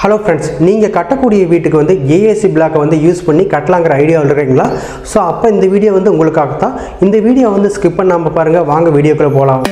hello friends நீங்கள் கட்டக்கூடிய வீட்டுக்கு வந்து ஏஏசி பிளாக்கை வந்து யூஸ் பண்ணி கட்டலாங்கிற ஐடியாவில் இருக்கீங்களா ஸோ அப்போ இந்த வீடியோ வந்து உங்களுக்காக தான் இந்த வீடியோ வந்து ஸ்கிப் பண்ணாமல் பாருங்கள் வாங்க வீடியோக்குள்ளே போகலாம்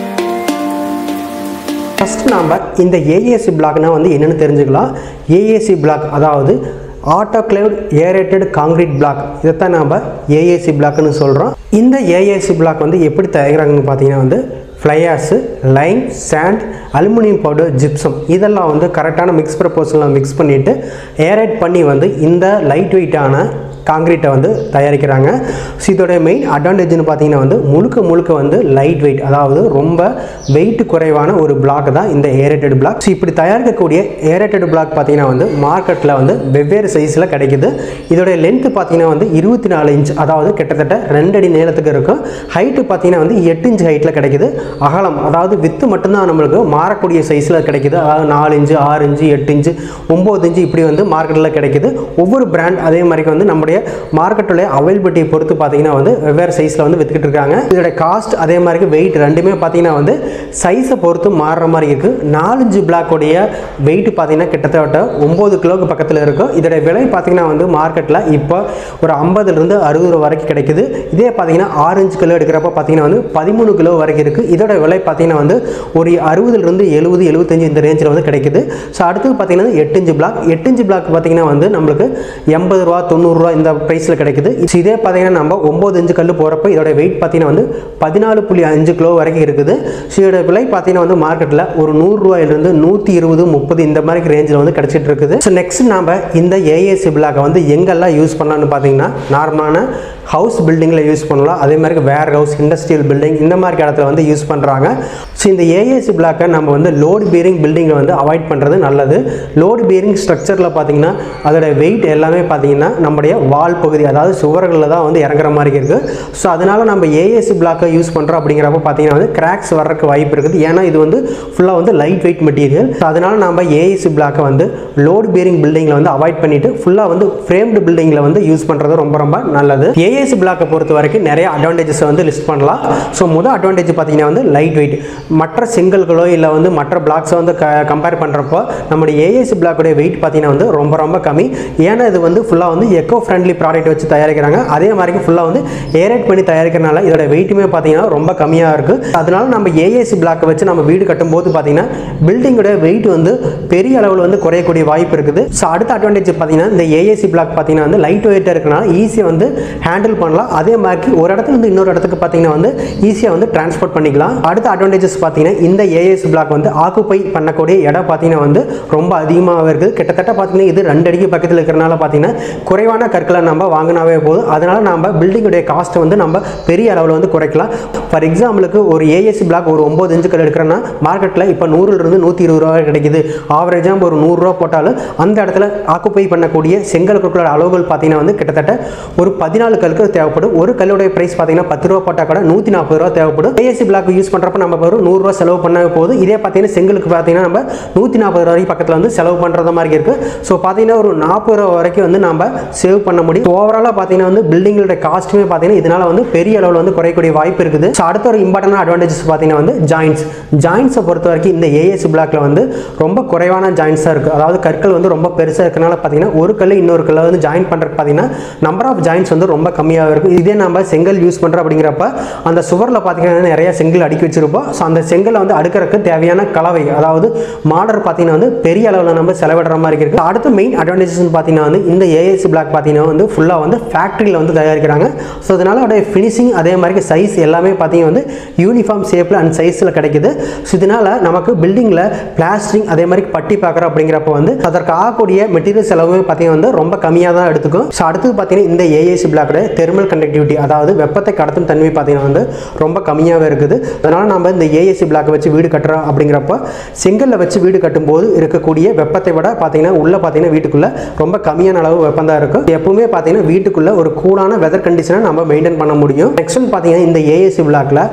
ஃபஸ்ட்டு நாம் இந்த ஏஏசி பிளாக்னா வந்து என்னென்னு தெரிஞ்சுக்கலாம் ஏஏசி பிளாக் அதாவது ஆட்டோக்ளேவ்ட் ஏரேட்டட் காங்கிரீட் பிளாக் இதைத்தான் நாம் ஏஏசி பிளாக்னு சொல்கிறோம் இந்த ஏஏசி பிளாக் வந்து எப்படி தயாரிக்கிறாங்கன்னு பார்த்தீங்கன்னா வந்து fly ash lime sand aluminium powder gypsum இதெல்லாம் வந்து கரெக்டான மிக்ஸ் ப்ரப்போசலில் மிக்ஸ் பண்ணிவிட்டு ஏரேட் பண்ணி வந்து இந்த லைட் வெயிட்டான காங்கிரீட்டை வந்து தயாரிக்கிறாங்க ஸோ இதோடைய மெயின் அட்வான்டேஜ்னு பார்த்தீங்கன்னா வந்து முழுக்க முழுக்க வந்து லைட் வெயிட் அதாவது ரொம்ப வெயிட் குறைவான ஒரு பிளாக் தான் இந்த ஏரேட்டட் பிளாக் ஸோ இப்படி தயாரிக்கக்கூடிய ஏரேட்டட் பிளாக் பார்த்தீங்கன்னா வந்து மார்க்கெட்டில் வந்து வெவ்வேறு சைஸில் கிடைக்குது இதோடைய லென்த்து பார்த்தீங்கன்னா வந்து இருபத்தி நாலு இன்ச் அதாவது கிட்டத்தட்ட ரெண்டு அடி நீளத்துக்கு இருக்கும் ஹைட்டு பார்த்தீங்கன்னா வந்து எட்டு இன்ச் ஹைட்டில் கிடைக்குது அகலம் அதாவது வித்து மட்டும்தான் நம்மளுக்கு மாறக்கூடிய சைஸில் கிடைக்குது அதாவது நாலு இன்ச்சு ஆறு இன்ச்சு எட்டு இன்ச்சு ஒம்பது இன்ச்சு இப்படி வந்து மார்க்கெட்டில் கிடைக்குது ஒவ்வொரு பிராண்ட் அதே மாதிரி வந்து நம்முடைய மார்க்கெட்டுடைய அவைலபிலிட்டியை பொறுத்து பார்த்தீங்கன்னா வந்து வெவ்வேறு சைஸில் வந்து வித்துக்கிட்டு இருக்காங்க இதோட காஸ்ட் அதே மாதிரி வெயிட் ரெண்டுமே பார்த்தீங்கன்னா வந்து சைஸை பொறுத்து மாறுற மாதிரி இருக்குது நாலஞ்சு பிளாக்குடைய வெயிட் பார்த்தீங்கன்னா கிட்டத்தட்ட ஒம்பது கிலோக்கு பக்கத்தில் இருக்கும் இதோட விலை பார்த்தீங்கன்னா வந்து மார்க்கெட்டில் இப்போ ஒரு ஐம்பதுலேருந்து அறுபது ரூபா வரைக்கும் கிடைக்குது இதே பார்த்தீங்கன்னா ஆரஞ்சு கிலோ எடுக்கிறப்ப பார்த்தீங்கன்னா வந்து பதிமூணு கிலோ வரைக்கும் இருக்குது இதோட விலை பார்த்தீங்கன்னா வந்து ஒரு அறுபதுலேருந்து எழுபது எழுபத்தஞ்சு இந்த ரேஞ்சில் வந்து கிடைக்குது ஸோ அடுத்தது பார்த்தீங்கன்னா எட்டு இன்ச்சு பிளாக் எட்டு இன்ச்சு பிளாக் பார்த்தீங்கன்னா வந்து நம்மளுக்கு எண்பது ரூபா தொண்ணூறுரூவா இந்த ப்ரைஸில் கிடைக்குது ஸோ இதே பார்த்தீங்கன்னா நம்ம ஒம்பது இன்ச்சு கல் போகிறப்ப இதோட வெயிட் பார்த்தீங்கன்னா வந்து பதினாலு புள்ளி அஞ்சு கிலோ வரைக்கும் இருக்குது ஸோ இதோட விலை பார்த்தீங்கன்னா வந்து மார்க்கெட்டில் ஒரு நூறுரூவாயிலிருந்து நூற்றி இருபது முப்பது இந்த மாதிரி ரேஞ்சில் வந்து கிடச்சிட்டு இருக்குது ஸோ நெக்ஸ்ட் நம்ம இந்த ஏஏசி பிளாக்கை வந்து எங்கெல்லாம் யூஸ் பண்ணலாம்னு பார்த்தீங்கன்னா நார்மலான ஹவுஸ் பில்டிங்கில் யூஸ் பண்ணலாம் அதே மாதிரி வேர் ஹவுஸ் இண்டஸ்ட்ரியல் பில்டிங் இந்த மாதிரி இடத்துல வந்து யூஸ் பண்ணுறாங்க ஸோ இந்த ஏஏசி பிளாக்கை நம்ம வந்து லோடு பியரிங் பில்டிங்கை வந்து அவாய்ட் பண்ணுறது நல்லது லோடு பியரிங் ஸ்ட்ரக்சரில் பார்த்தீங்கன்னா அதோட வெயிட் எல்லாமே பார்த்தீங்கன்னா நம்முடைய வால் பகுதி அதாவது சுவர்களில் தான் வந்து இறங்குற மாதிரி இருக்குது ஸோ அதனால் நம்ம ஏஏசி பிளாக்கை யூஸ் பண்ணுறோம் அப்படிங்கிறப்ப பார்த்தீங்கன்னா வந்து கிராக்ஸ் வர்றதுக்கு வாய்ப்பு இருக்குது ஏன்னா இது வந்து ஃபுல்லாக வந்து லைட் வெயிட் மெட்டீரியல் ஸோ அதனால் நம்ம ஏஏசி பிளாக்கை வந்து லோடு பியரிங் பில்டிங்கில் வந்து அவாய்ட் பண்ணிவிட்டு ஃபுல்லாக வந்து ஃப்ரேம்டு பில்டிங்கில் வந்து யூஸ் பண்ணுறது ரொம்ப ரொம்ப நல்லது ஏஏசி பிளாக்கை பொறுத்த வரைக்கும் நிறைய அட்வான்டேஜஸ் வந்து லிஸ்ட் பண்ணலாம் ஸோ முதல் அட்வான்டேஜ் பார்த்தீங்கன்னா வந்து லைட் வெயிட் மற்ற செங்கல்களோ இல்லை வந்து மற்ற பிளாக்ஸை வந்து க கம்பேர் பண்ணுறப்போ நம்முடைய ஏஏசி பிளாக்குடைய வெயிட் பார்த்தீங்கன்னா வந்து ரொம்ப ரொம்ப கம்மி ஏன்னா இது வந்து ஃபுல்லாக வந்து எக்கோ ஃப்ரெண்ட்லி ப்ராடக்ட் வச்சு தயாரிக்கிறாங்க அதே மாதிரி ஃபுல்லாக வந்து ஏரேட் பண்ணி தயாரிக்கிறனால இதோட வெயிட்டுமே பார்த்தீங்கன்னா ரொம்ப கம்மியாக இருக்குது அதனால நம்ம ஏஏசி பிளாக்கை வச்சு நம்ம வீடு கட்டும்போது பார்த்தீங்கன்னா பில்டிங்கோட வெயிட் வந்து பெரிய அளவில் வந்து குறையக்கூடிய வாய்ப்பு இருக்குது ஸோ அடுத்த அட்வான்டேஜ் பார்த்தீங்கன்னா இந்த ஏஏசி பிளாக் பார்த்தீங்கன்னா வந்து லைட் வெயிட்டாக இருக்கனால ஈஸியாக வந்து ஹேண்டில் பண்ணலாம் அதே மாதிரி ஒரு இடத்துல இருந்து இன்னொரு இடத்துக்கு பார்த்தீங்கன்னா வந்து ஈஸியாக வந்து டிரான்ஸ்போர்ட் பண்ணிக்கலாம் அடுத்த அட்வான்டேஜஸ் பார்த்தீங்கன்னா இந்த ஏஏசி பிளாக் வந்து ஆக்குப்பை பண்ணக்கூடிய இடம் பார்த்தீங்கன்னா வந்து ரொம்ப அதிகமாக இருக்குது கிட்டத்தட்ட பார்த்தீங்கன்னா இது ரெண்டு அடிக்கு பக்கத்தில் இருக்கிறனால பார்த்தீங்கன்னா குறைவான கற்களை நம்ம வாங்கினாவே போதும் அதனால நம்ம பில்டிங்குடைய காஸ்ட்டை வந்து நம்ம பெரிய அளவில் வந்து குறைக்கலாம் ஃபார் எக்ஸாம்பிளுக்கு ஒரு ஏஏசி பிளாக் ஒரு ஒம்பது இன்ச்சுக்கள் எடுக்கிறோன்னா மார்க்கெட்டில் இப்போ நூறுலேருந்து நூற்றி இருபது ரூபா கிடைக்குது ஆவரேஜாக ஒரு நூறுரூவா போட்டாலும் அந்த இடத்துல ஆக்குப்பை பண்ணக்கூடிய செங்கல் கற்களோட அளவுகள் பார்த்தீங்கன்னா வந்து கிட்டத்தட்ட ஒரு பதினாலு கல்லுக்கு தேவைப்படும் ஒரு கல்லுடைய ப்ரைஸ் பார்த்தீங்கன்னா பத்து ரூபா போட்டால் கூட நூற்றி நாற்பது ரூபா தேவைப்படும் ஏஎஸ்சி பிளாக் யூஸ் பண்ணுறப்ப நம்ம ஒரு நூறுரூவா செலவு பண்ண போதும் இதே பார்த்தீங்கன்னா செங்கலுக்கு பார்த்தீங்கன்னா நம்ம நூற்றி நாற்பது ரூபா வரைக்கும் பக்கத்தில் வந்து செலவு பண்ணுறது மாதிரி இருக்குது ஸோ பார்த்தீங்கன்னா ஒரு நாற்பது ரூபா வரைக்கும் வந்து நம்ம சேவ் பண்ண முடியும் ஓவராலாக பார்த்தீங்கன்னா வந்து பில்டிங்களோட காஸ்ட்டுமே பார்த்தீங்கன்னா இதனால் வந்து பெரிய அளவில் வந்து குறையக்கூடிய வாய்ப்பு இருக்குது ஸோ அடுத்த ஒரு இம்பார்ட்டன்ட் அட்வான்டேஜஸ் பார்த்தீங்கன்னா வந்து ஜாயின்ஸ் ஜாயின்ஸை பொறுத்த வரைக்கும் இந்த ஏஎஸ்சி பிளாக்ல வந்து ரொம்ப குறைவான ஜாயின்ஸாக இருக்குது அதாவது கற்கள் வந்து ரொம்ப பெருசாக இருக்கனால பார்த்தீங்கன்னா ஒரு கல் இன்னொரு கல்லை வந்து ஜாயின் பண்ணுறதுக்கு பார்த்தீங்கன்னா நம்பர் ஆஃப் ஜாயின்ஸ் வந்து ரொம்ப கம்மியாக இருக்கும் இதே நம்ம செங்கல் யூஸ் பண்ணுறோம் அப்படிங்கிறப்ப அந்த சுவரில் பார்த்தீங்கன்னா நிறைய செங்கல் அடுக்கி வச்சிருப்போம் ஸோ அந்த செங்கலை வந்து அடுக்கிறதுக்கு தேவையான கலவை அதாவது மாடர் பார்த்தீங்கன்னா வந்து பெரிய அளவில் நம்ம செலவிடுற மாதிரி இருக்குது அடுத்த மெயின் அட்வான்டேஜஸ் பார்த்தீங்கன்னா வந்து இந்த ஏஎஸ்சி பிளாக் பார்த்தீங்கன்னா வந்து ஃபுல்லாக வந்து ஃபேக்ட்ரியில் வந்து தயாரிக்கிறாங்க ஸோ அதனால் அதோடைய ஃபினிஷிங் அதே மாதிரி சைஸ் எல்லாமே பார்த்தீங்கன்னா வந்து யூனிஃபார்ம் ஷேப்பில் அண்ட் சைஸில் கிடைக்குது ஸோ இதனால் நமக்கு பில்டிங்கில் பிளாஸ்டிங் அதே மாதிரி பட்டி பார்க்குறோம் அப்படிங்கிறப்ப வந்து அதற்கு ஆகக்கூடிய மெட்டீரியல் செலவுமே பார்த்தீங்கன்னா வந்து ரொம்ப கம்மியாக தான் எடுத்துக்கும் ஸோ அடுத்தது பார்த்தீங்கன்னா இந்த ஏஏசி பிளாக்கோட தெர்மல் கண்டக்டிவிட்டி அதாவது வெப்பத்தை கடத்தும் தன்மை பார்த்தீங்கன்னா வந்து ரொம்ப கம்மியாகவே இருக்குது அதனால் நம்ம இந்த ஏஏசி பிளாக்கை வச்சு வீடு கட்டுறோம் அப்படிங்கிறப்ப செங்கல்ல வச்சு வீடு கட்டும்போது இருக்கக்கூடிய வெப்பத்தை விட பார்த்தீங்கன்னா உள்ள பார்த்தீங்கன்னா வீட்டுக்குள்ள ரொம்ப கம்மியான அளவு வெப்பம் தான் இருக்கும் எப்பவுமே பார்த்தீங்கன்னா வீட்டுக்குள்ள ஒரு கூலான வெதர் கண்டிஷனை நம்ம மெயின்டைன் பண்ண முடியும் நெக்ஸ்ட் பார்த்தீங்கன்னா இந்த ஏஏசி பிளாக்ல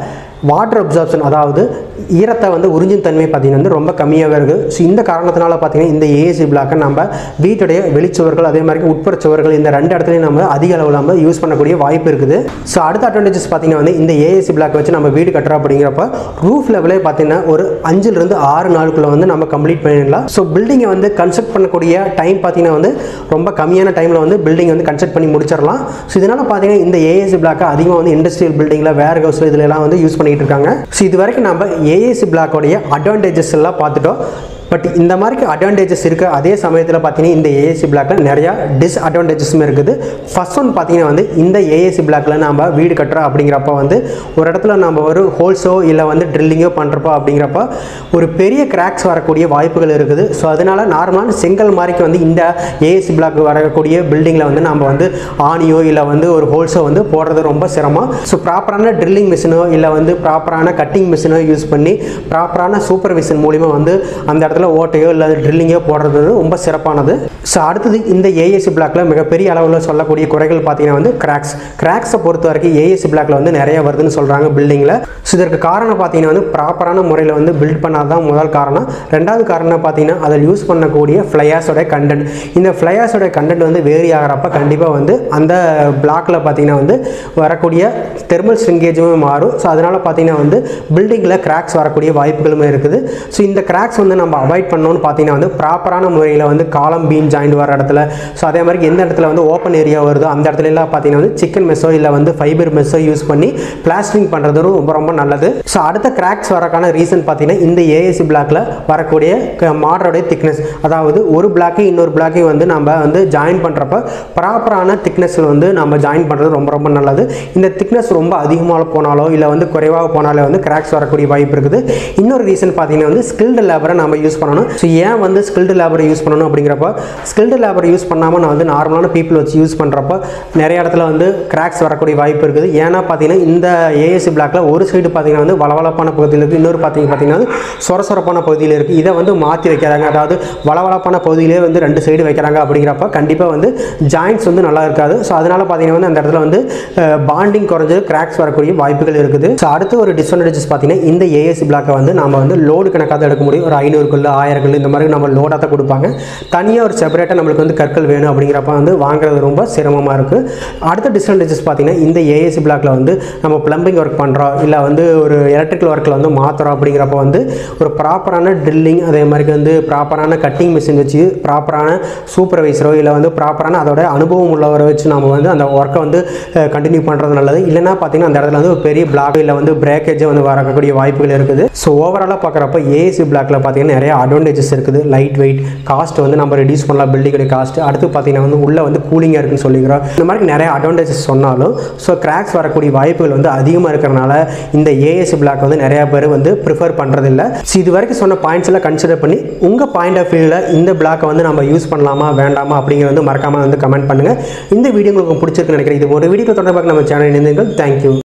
வாட்டர் அப்சார்ப்ஷன் அதாவது ஈரத்தை வந்து உறிஞ்சும் தன்மை பார்த்தீங்கன்னா வந்து ரொம்ப கம்மியாகவே இருக்குது ஸோ இந்த காரணத்தினால பார்த்தீங்கன்னா இந்த ஏஏசி பிளாக்கை நம்ம வீட்டுடைய வெளிச்சுவர்கள் அதே மாதிரி உட்புற சுவர்கள் இந்த ரெண்டு இடத்துலையும் நம்ம அதிக அளவில் நம்ம யூஸ் பண்ணக்கூடிய வாய்ப்பு இருக்குது ஸோ அடுத்த அட்வான்டேஜஸ் பார்த்தீங்கன்னா வந்து இந்த ஏஏசி பிளாக் வச்சு நம்ம வீடு கட்டுறோம் அப்படிங்கிறப்ப ரூஃப் லெவலே பார்த்தீங்கன்னா ஒரு அஞ்சுலேருந்து ஆறு நாளுக்குள்ள வந்து நம்ம கம்ப்ளீட் பண்ணிடலாம் ஸோ பில்டிங்கை வந்து கன்ஸ்ட்ரக்ட் பண்ணக்கூடிய டைம் பார்த்தீங்கன்னா வந்து ரொம்ப கம்மியான டைமில் வந்து பில்டிங் வந்து கன்ஸ்ட்ரக்ட் பண்ணி முடிச்சிடலாம் ஸோ இதனால் பார்த்தீங்கன்னா இந்த ஏஏசி பிளாக்கை அதிகமாக வந்து இண்டஸ்ட்ரியல் பில்டிங்கில் வேர் ஹவுஸில் இதுல எல்லாம் வந்து யூஸ் பண்ணிட்டு இருக்காங்க ஸோ இது வரைக்கும் நம்ம ஏஏசி பிளாக்கோடைய அட்வான்டேஜஸ் எல்லாம் பார்த்துட்டோம் பட் இந்த மாதிரி அட்வான்டேஜஸ் இருக்க அதே சமயத்தில் பார்த்தீங்கன்னா இந்த ஏஏசி பிளாக்ல நிறையா டிஸ்அட்வான்டேஜஸும் இருக்குது ஃபர்ஸ்ட் ஒன் பார்த்தீங்கன்னா வந்து இந்த ஏஏசி பிளாக்ல நம்ம வீடு கட்டுறோம் அப்படிங்கிறப்ப வந்து ஒரு இடத்துல நம்ம ஒரு ஹோல்ஸோ இல்லை வந்து ட்ரில்லிங்கோ பண்ணுறப்போ அப்படிங்கிறப்ப ஒரு பெரிய கிராக்ஸ் வரக்கூடிய வாய்ப்புகள் இருக்குது ஸோ அதனால நார்மலான செங்கல் மாதிரிக்கு வந்து இந்த ஏஏசி பிளாக் வரக்கூடிய பில்டிங்கில் வந்து நம்ம வந்து ஆணியோ இல்லை வந்து ஒரு ஹோல்ஸோ வந்து போடுறது ரொம்ப சிரமம் ஸோ ப்ராப்பரான ட்ரில்லிங் மிஷினோ இல்லை வந்து ப்ராப்பரான கட்டிங் மிஷினோ யூஸ் பண்ணி ப்ராப்பரான சூப்பர்விஷன் மூலிமா வந்து அந்த இடத்துல ஓட்டையோ இல்லை ட்ரில்லிங்கோ போடுறது வந்து ரொம்ப சிறப்பானது ஸோ அடுத்தது இந்த ஏஎஸ்சி பிளாக்ல மிகப்பெரிய அளவில் சொல்லக்கூடிய குறைகள் பார்த்தீங்கன்னா வந்து கிராக்ஸ் கிராக்ஸை பொறுத்த வரைக்கும் ஏஎஸ்சி பிளாக்ல வந்து நிறைய வருதுன்னு சொல்கிறாங்க பில்டிங்கில் ஸோ இதற்கு காரணம் பார்த்தீங்கன்னா வந்து ப்ராப்பரான முறையில் வந்து பில்ட் பண்ணாதான் முதல் காரணம் ரெண்டாவது காரணம் பார்த்தீங்கன்னா அதில் யூஸ் பண்ணக்கூடிய ஃப்ளையாஸோட கண்டென்ட் இந்த ஃப்ளையாஸோட கண்டென்ட் வந்து வேரி ஆகிறப்ப கண்டிப்பாக வந்து அந்த பிளாக்ல பார்த்தீங்கன்னா வந்து வரக்கூடிய தெர்மல் ஸ்ட்ரிங்கேஜுமே மாறும் ஸோ அதனால் பார்த்தீங்கன்னா வந்து பில்டிங்கில் கிராக்ஸ் வரக்கூடிய வாய்ப்புகளுமே இருக்குது ஸோ இந்த கிராக்ஸ் வந்து நம்ம அவாய்ட் பண்ணணும்னு பார்த்தீங்கன்னா வந்து ப்ராப்பரான முறையில் வந்து காலம் பீம் ஜாயிண்ட் வர இடத்துல ஸோ அதே மாதிரி எந்த இடத்துல வந்து ஓப்பன் ஏரியா வருதோ அந்த இடத்துல எல்லாம் பார்த்தீங்கன்னா வந்து சிக்கன் மெஸ்ஸோ இல்லை வந்து ஃபைபர் மெஸ்ஸோ யூஸ் பண்ணி பிளாஸ்டிங் பண்ணுறது ரொம்ப ரொம்ப நல்லது ஸோ அடுத்த கிராக்ஸ் வரக்கான ரீசன் பார்த்தீங்கன்னா இந்த ஏஎஸ்சி பிளாக்ல வரக்கூடிய மாடரோடைய திக்னஸ் அதாவது ஒரு பிளாக்கையும் இன்னொரு பிளாக்கையும் வந்து நம்ம வந்து ஜாயின் பண்ணுறப்ப ப்ராப்பரான திக்னஸில் வந்து நம்ம ஜாயின் பண்ணுறது ரொம்ப ரொம்ப நல்லது இந்த திக்னஸ் ரொம்ப அதிகமாக போனாலோ இல்லை வந்து குறைவாக போனாலோ வந்து கிராக்ஸ் வரக்கூடிய வாய்ப்பு இருக்குது இன்னொரு ரீசன் பார்த்தீங்கன்னா வந்து ஸ்கில்டு லேபரை நம்ம யூஸ் பண்ணணும் ஸோ ஏன் வந்து ஸ்கில்டு லேபரை யூஸ் பண்ணணும் அப்படிங்கிறப்ப ஸ்கில்டு லேபரை யூஸ் பண்ணாமல் நான் வந்து நார்மலான பீப்புள் வச்சு யூஸ் பண்ணுறப்ப நிறைய இடத்துல வந்து கிராக்ஸ் வரக்கூடிய வாய்ப்பு இருக்குது ஏன்னா பார்த்தீங்கன்னா இந்த ஏஎஸ்சி பிளாக்ல ஒரு சைடு பார்த்தீங்கன்னா வந்து வளவளப்பான பகுதியில் இருக்குது இன்னொரு பார்த்தீங்க பார்த்தீங்கன்னா வந்து சொரசொரப்பான பகுதியில் இருக்குது இதை வந்து மாற்றி வைக்கிறாங்க அதாவது வளவளப்பான பகுதியிலே வந்து ரெண்டு சைடு வைக்கிறாங்க அப்படிங்கிறப்ப கண்டிப்பாக வந்து ஜாயின்ட்ஸ் வந்து நல்லா இருக்காது ஸோ அதனால் பார்த்தீங்கன்னா வந்து அந்த இடத்துல வந்து பாண்டிங் குறைஞ்சு கிராக்ஸ் வரக்கூடிய வாய்ப்புகள் இருக்குது ஸோ அடுத்து ஒரு டிஸ்அட்வான்டேஜஸ் பார்த்தீங்கன்னா இந்த ஏஎஸ்சி பிளாக்கை வந்து நம்ம வந்து லோடு கணக்காக தான் எடுக்க முடியும் ஒரு ஐநூறு கல் ஆயிரம் கல் இந்த மாதிரி நம்ம லோடாக தான் கொடுப்பாங்க தனியாக ஒரு செப்பரேட்டாக நம்மளுக்கு வந்து கற்கள் வேணும் அப்படிங்கிறப்ப வந்து வாங்குறது ரொம்ப சிரமமாக இருக்குது அடுத்த டிஸ்அட்வான்டேஜஸ் பார்த்தீங்கன்னா இந்த ஏஎஸ்சி பிளாக்ல வந்து நம்ம பிளம்பிங் ஒர்க் பண்ணுறோம் இல்லை வந்து ஒரு எலக்ட்ரிக்கல் ஒர்க்கில் வந்து மாற்றுறோம் அப்படிங்கிறப்ப வந்து ஒரு ப்ராப்பரான ட்ரில்லிங் அதே மாதிரி வந்து ப்ராப்பரான கட்டிங் மிஷின் வச்சு ப்ராப்பரான சூப்பர்வைசரோ இல்லை வந்து ப்ராப்பரான அதோட அனுபவம் உள்ளவரை வச்சு நம்ம வந்து அந்த ஒர்க்கை வந்து கண்டினியூ பண்ணுறது நல்லது இல்லைன்னா பார்த்தீங்கன்னா அந்த இடத்துல வந்து ஒரு பெரிய பிளாக் இல்லை வந்து பிரேக்கேஜ் வந்து வரக்கூடிய வாய்ப்புகள் இருக்குது ஸோ ஓவராலாக பார்க்குறப்ப ஏசி பிளாக்ல பார்த்தீங்கன்னா நிறைய அட்வான்டேஜஸ் இருக்குது லைட் வெயிட் காஸ்ட் வந்து நம்ம ரெடியூஸ் பண்ணலாம் பில்டிங்கோட காஸ்ட் அடுத்து பார்த்தீங்கன்னா வந்து உள்ளே வந்து கூலிங்காக இருக்குன்னு சொல்லிக்கிறோம் இந்த மாதிரி நிறைய அட்வான்டேஜஸ் சொன்னாலும் ஸோ கிராக்ஸ் வரக்கூடிய வாய்ப்புகள் வந்து அதிகமாக இருக்கிறனால இந்த ஏஎஸ்சி பிளாக் வந்து நிறைய பேர் வந்து ப்ரிஃபர் பண்ணுறதில்ல ஸோ இது வரைக்கும் சொன்ன பாயிண்ட்ஸ் எல்லாம் கன்சிடர் பண்ணி உங்கள் பாயிண்ட் ஆஃப் வியூவில் இந்த பிளாக்கை வந்து நம்ம யூஸ் பண்ணலாமா வேண்டாமா அப்படிங்கிறது வந்து மறக்காமல் வந்து கமெண்ட் பண்ணுங்கள் இந்த வீடியோ உங்களுக்கு பிடிச்சிருக்குன்னு நினைக்கிறேன் இது ஒரு வீடியோ தொடர்பாக நம்ம சேனல் இணைந்தீர்கள் தேங்க்யூ